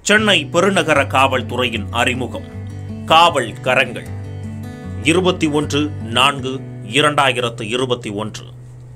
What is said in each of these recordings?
சென்னை பெருநகர காவல்துறையின் அறிமுகம் காவல் கரங்கள் இருபத்தி ஒன்று நான்கு இரண்டாயிரத்து இருபத்தி ஒன்று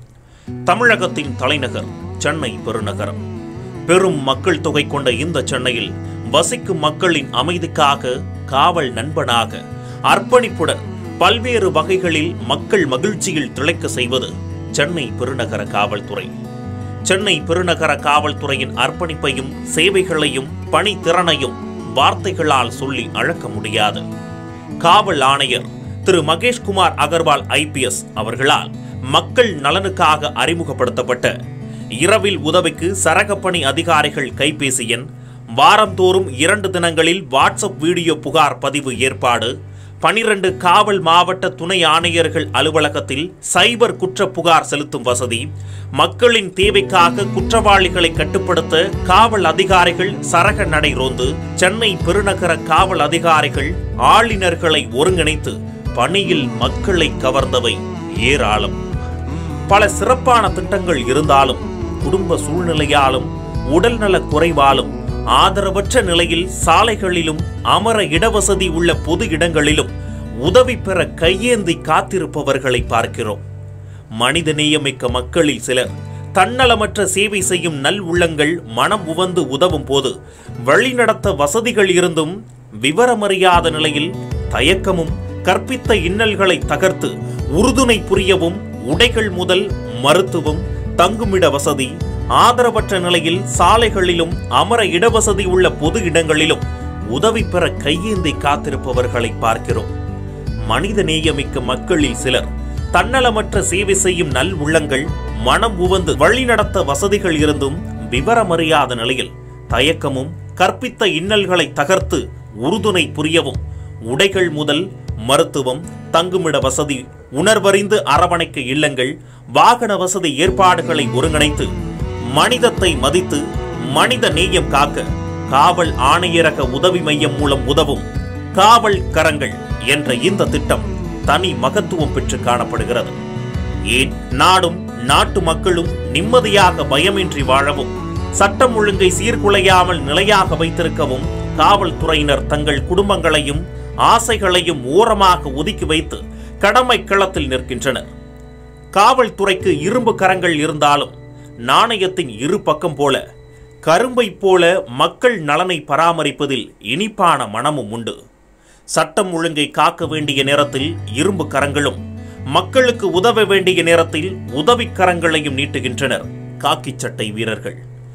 தமிழகத்தின் தலைநகர் சென்னை பெருநகரம் பெரும் மக்கள் தொகை கொண்ட இந்த சென்னையில் வசிக்கும் மக்களின் அமைதிக்காக காவல் நண்பனாக அர்ப்பணிப்புடன் பல்வேறு வகைகளில் மக்கள் மகிழ்ச்சியில் திளைக்க செய்வது சென்னை பெருநகர காவல்துறை சென்னை பெருநகர காவல்துறையின் அர்ப்பணிப்பையும் சேவைகளையும் பணித்திறனையும் வார்த்தைகளால் சொல்லி அழக்க முடியாது காவல் ஆணையர் திரு மகேஷ்குமார் அகர்வால் ஐபிஎஸ் அவர்களால் மக்கள் நலனுக்காக அறிமுகப்படுத்தப்பட்ட இரவில் உதவிக்கு சரகப்பணி அதிகாரிகள் கைபேசி எண் வாரந்தோறும் இரண்டு தினங்களில் வாட்ஸ்அப் வீடியோ புகார் பதிவு ஏற்பாடு பனிரெண்டு காவல் மாவட்ட துணை ஆணையர்கள் அலுவலகத்தில் சைபர் குற்ற புகார் செலுத்தும் வசதி மக்களின் தேவைக்காக குற்றவாளிகளை கட்டுப்படுத்த காவல் அதிகாரிகள் சரக நடை ரோந்து சென்னை பெருநகர காவல் அதிகாரிகள் ஆளுநர்களை ஒருங்கிணைத்து பணியில் மக்களை கவர்ந்தவை ஏராளம் பல சிறப்பான திட்டங்கள் இருந்தாலும் குடும்ப சூழ்நிலையாலும் உடல்நலக் குறைவாலும் ஆதரவற்ற நிலையில் சாலைகளிலும் அமர இடவசதி உள்ள பொது இடங்களிலும் உதவி பெற கையேந்தி காத்திருப்பவர்களை பார்க்கிறோம் மனிதநேயமிக்க மக்களில் சிலர் தன்னலமற்ற சேவை செய்யும் நல் உள்ளங்கள் மனம் உவந்து உதவும் போது வழிநடத்த வசதிகள் இருந்தும் விவரமறியாத நிலையில் தயக்கமும் கற்பித்த இன்னல்களை தகர்த்து உறுதுணை புரியவும் உடைகள் முதல் மருத்துவம் தங்குமிட வசதி ஆதரவற்ற நிலையில் சாலைகளிலும் அமர இடவசதி உள்ள பொது இடங்களிலும் உதவி பெற கையேந்தி காத்திருப்பவர்களை பார்க்கிறோம் மனித நேயமிக்க மக்களில் சிலர் தன்னலமற்ற சேவை செய்யும் நல் உள்ளங்கள் மனம் உவந்து வழிநடத்த வசதிகள் இருந்தும் விவரமறியாத நிலையில் தயக்கமும் கற்பித்த இன்னல்களை தகர்த்து உறுதுணை புரியவும் உடைகள் முதல் மருத்துவம் தங்குமிட வசதி உணர்வறிந்து அரவணைக்க இல்லங்கள் வாகன வசதி ஏற்பாடுகளை ஒருங்கிணைத்து மனிதத்தை மதித்து மனித நேயம் காக்க காவல் ஆணையரக உதவி மையம் மூலம் உதவும் காவல் கரங்கள் என்ற இந்த திட்டம் தனி மகத்துவம் பெற்று காணப்படுகிறது ஏன் நாடும் நாட்டு மக்களும் நிம்மதியாக பயமின்றி வாழவும் சட்டம் ஒழுங்கை சீர்குலையாமல் நிலையாக வைத்திருக்கவும் காவல்துறையினர் தங்கள் குடும்பங்களையும் ஆசைகளையும் ஓரமாக ஒதுக்கி வைத்து கடமை களத்தில் நிற்கின்றனர் காவல்துறைக்கு இரும்பு கரங்கள் இருந்தாலும் நாணயத்தின் இரு பக்கம் போல கரும்பை போல மக்கள் நலனை பராமரிப்பதில் இனிப்பான மனமும் உண்டு சட்டம் ஒழுங்கை காக்க வேண்டிய நேரத்தில் இரும்பு கரங்களும் மக்களுக்கு உதவ வேண்டிய நேரத்தில் உதவி கரங்களையும் நீட்டுகின்றனர் காக்கி சட்டை வீரர்கள்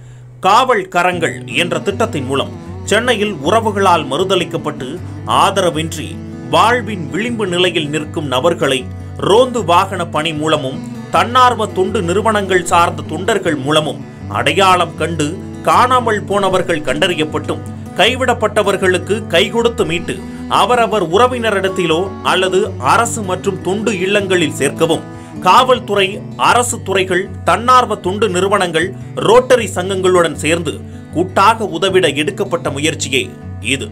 காவல் கரங்கள் என்ற திட்டத்தின் மூலம் சென்னையில் உறவுகளால் மறுதளிக்கப்பட்டு ஆதரவின்றி வாழ்வின் விளிம்பு நிலையில் நிற்கும் நபர்களை ரோந்து வாகன பணி மூலமும் தன்னார்வ தொண்டு நிறுவனங்கள் சார்ந்த தொண்டர்கள் மூலமும் அடையாளம் கண்டு காணாமல் போனவர்கள் கண்டறியப்பட்டும் கைவிடப்பட்டவர்களுக்கு கை கொடுத்து மீட்டு அவரவர் உறவினரிடத்திலோ அல்லது அரசு மற்றும் தொண்டு இல்லங்களில் சேர்க்கவும் காவல்துறை அரசு துறைகள் தன்னார்வ தொண்டு நிறுவனங்கள் ரோட்டரி சங்கங்களுடன் சேர்ந்து கூட்டாக உதவிட எடுக்கப்பட்ட முயற்சியே இது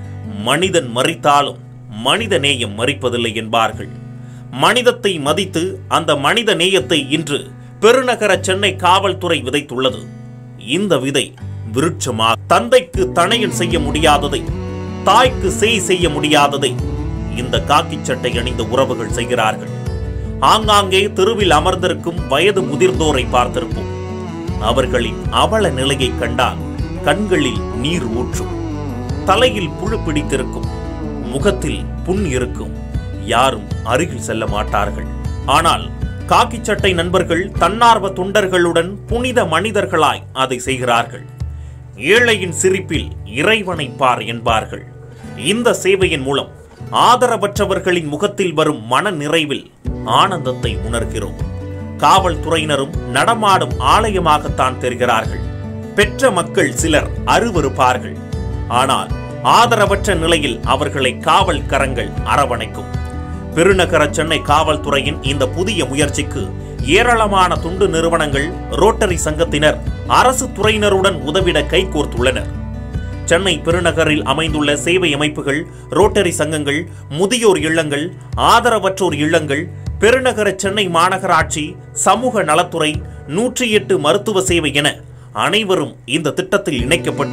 மனிதன் மறித்தாலும் மனித நேயம் மறிப்பதில்லை என்பார்கள் மனிதத்தை மதித்து அந்த மனித நேயத்தை இன்று பெருநகர சென்னை காவல்துறை விதைத்துள்ளது இந்த விதை விருட்சமாக தந்தைக்கு தனையன் செய்ய முடியாததை தாய்க்கு செய் செய்ய முடியாததை இந்த காக்கி சட்டை அணிந்த உறவுகள் செய்கிறார்கள் ஆங்காங்கே தெருவில் அமர்ந்திருக்கும் வயது முதிர்ந்தோரை பார்த்திருப்போம் அவர்களின் அவல நிலையை கண்டால் கண்களில் நீர் ஊற்றும் தலையில் புழு பிடித்திருக்கும் முகத்தில் புண் இருக்கும் யாரும் அருகில் செல்ல மாட்டார்கள் ஆனால் காக்கி சட்டை நண்பர்கள் தன்னார்வ தொண்டர்களுடன் புனித மனிதர்களாய் அதை செய்கிறார்கள் ஏழையின் சிரிப்பில் இறைவனை பார் என்பார்கள் இந்த சேவையின் மூலம் ஆதரவற்றவர்களின் முகத்தில் வரும் மன நிறைவில் ஆனந்தத்தை உணர்கிறோம் காவல்துறையினரும் நடமாடும் ஆலயமாகத்தான் தெரிகிறார்கள் பெற்ற மக்கள் சிலர் அருவருப்பார்கள் ஆனால் ஆதரவற்ற நிலையில் அவர்களை காவல் கரங்கள் அரவணைக்கும் பெருநகர சென்னை காவல்துறையின் இந்த புதிய முயற்சிக்கு ஏராளமான துண்டு நிறுவனங்கள் ரோட்டரி சங்கத்தினர் அரசு துறையினருடன் உதவிட கைகோர்த்துள்ளனர் சென்னை பெருநகரில் அமைந்துள்ள சேவை அமைப்புகள் ரோட்டரி சங்கங்கள் முதியோர் இல்லங்கள் ஆதரவற்றோர் இல்லங்கள் பெருநகர சென்னை மாநகராட்சி சமூக நலத்துறை நூற்றி எட்டு மருத்துவ சேவை என அனைவரும் இந்த திட்டத்தில் இணைக்கப்பட்டு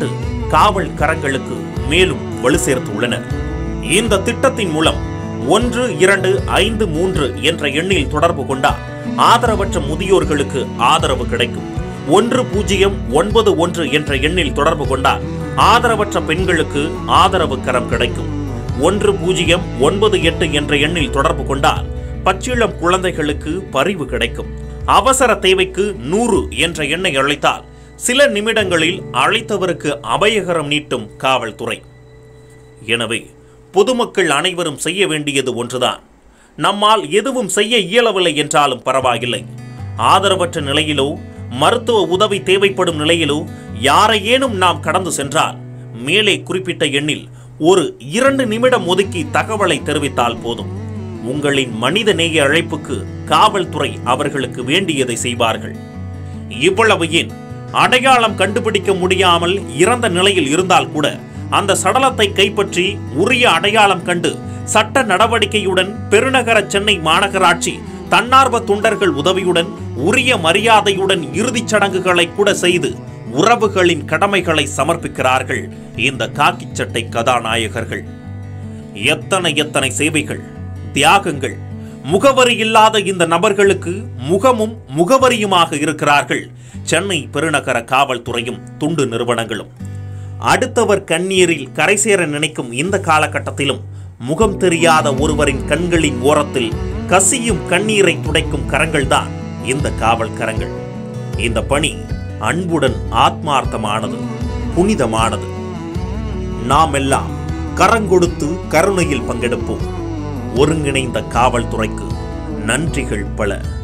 காவல் கரங்களுக்கு மேலும் வலு சேர்த்துள்ளனர் இந்த திட்டத்தின் மூலம் ஒன்று இரண்டு ஐந்து மூன்று என்ற எண்ணில் தொடர்பு கொண்டால் ஆதரவற்ற முதியோர்களுக்கு ஆதரவு கிடைக்கும் ஒன்று பூஜ்ஜியம் ஒன்பது ஒன்று என்ற எண்ணில் தொடர்பு கொண்டால் ஆதரவற்ற பெண்களுக்கு ஆதரவு கரம் கிடைக்கும் ஒன்று பூஜ்ஜியம் ஒன்பது எட்டு என்ற எண்ணில் தொடர்பு கொண்டால் பச்சிளம் குழந்தைகளுக்கு பரிவு கிடைக்கும் அவசர தேவைக்கு நூறு என்ற எண்ணை அழைத்தால் சில நிமிடங்களில் அழைத்தவருக்கு அபயகரம் நீட்டும் காவல்துறை எனவே பொதுமக்கள் அனைவரும் செய்ய வேண்டியது ஒன்றுதான் நம்மால் எதுவும் செய்ய இயலவில்லை என்றாலும் பரவாயில்லை ஆதரவற்ற நிலையிலோ மருத்துவ உதவி தேவைப்படும் நிலையிலோ யாரையேனும் நாம் கடந்து சென்றால் மேலே குறிப்பிட்ட எண்ணில் ஒரு இரண்டு நிமிடம் ஒதுக்கி தகவலை தெரிவித்தால் போதும் உங்களின் மனித நேய அழைப்புக்கு காவல்துறை அவர்களுக்கு வேண்டியதை செய்வார்கள் இவ்வளவு ஏன் அடையாளம் கண்டுபிடிக்க முடியாமல் இறந்த நிலையில் இருந்தால் கூட அந்த சடலத்தை கைப்பற்றி உரிய அடையாளம் கண்டு சட்ட நடவடிக்கையுடன் பெருநகர சென்னை மாநகராட்சி தன்னார்வ தொண்டர்கள் உதவியுடன் உரிய மரியாதையுடன் இறுதிச் சடங்குகளை கூட செய்து உறவுகளின் கடமைகளை சமர்ப்பிக்கிறார்கள் இந்த காக்கிச் சட்டை கதாநாயகர்கள் எத்தனை எத்தனை சேவைகள் தியாகங்கள் முகவரி இல்லாத இந்த நபர்களுக்கு முகமும் முகவரியுமாக இருக்கிறார்கள் சென்னை பெருநகர காவல்துறையும் துண்டு நிறுவனங்களும் அடுத்தவர் கண்ணீரில் கரை சேர நினைக்கும் இந்த காலகட்டத்திலும் முகம் தெரியாத ஒருவரின் கண்களின் ஓரத்தில் கசியும் கண்ணீரை துடைக்கும் கரங்கள்தான் இந்த காவல் கரங்கள் இந்த பணி அன்புடன் ஆத்மார்த்தமானது புனிதமானது நாம் எல்லாம் கரங்கொடுத்து கருணையில் பங்கெடுப்போம் ஒருங்கிணைந்த காவல்துறைக்கு நன்றிகள் பல